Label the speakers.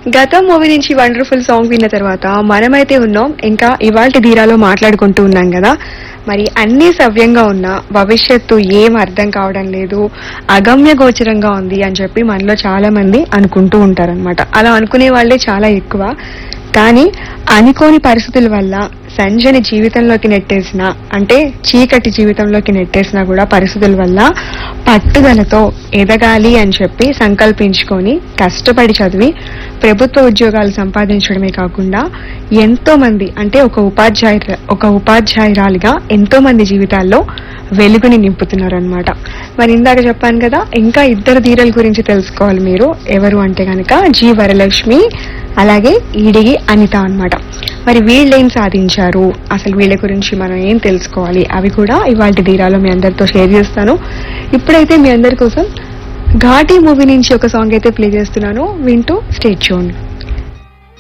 Speaker 1: గతం మూవీ నుంచి wonderful song విన్న తర్వాత మనమైతే ఉన్నాం ఇంకా ఇవాళ ధీరాలో మాట్లాడుకుంటూ ఉన్నాం కదా మరి అన్ని సవ్యంగా ఉన్నా భవిష్యత్తు ఏం అర్థం కావడం లేదు అగమ్య గోచరంగా ఉంది అని చెప్పి మనలో చాలా మంది అనుకుంటూ ఉంటారన్నమాట అలా అనుకునే వాళ్ళే చాలా ఎక్కువ కానీ అనుకోని పరిస్థితుల వల్ల సంజయని జీవితంలోకి నెట్టేసిన అంటే చీకటి జీవితంలోకి నెట్టేసిన కూడా పరిస్థితుల వల్ల పట్టుదలతో ఎదగాలి అని చెప్పి సంకల్పించుకొని కష్టపడి చదివి ప్రభుత్వ ఉద్యోగాలు సంపాదించడమే కాకుండా ఎంతో మంది అంటే ఒక ఉపాధ్యాయు ఒక ఉపాధ్యాయురాలిగా ఎంతో మంది జీవితాల్లో వెలుగుని నింపుతున్నారు అనమాట మరి ఇందాక చెప్పాను కదా ఇంకా ఇద్దరు ధీరల గురించి తెలుసుకోవాలి మీరు ఎవరు అంటే కనుక జి వరలక్ష్మి అలాగే ఈడిగి అనిత అన్నమాట మరి వీళ్ళు ఏం సాధించారు అసలు వీళ్ళ గురించి మనం ఏం తెలుసుకోవాలి అవి కూడా ఇవాళ ధీరాలో మీ అందరితో షేర్ చేస్తాను ఇప్పుడైతే మీ అందరి కోసం ఘాటీ మూవీ నుంచి ఒక సాంగ్ అయితే ప్లే చేస్తున్నాను వింటూ స్టేట్ చూడండి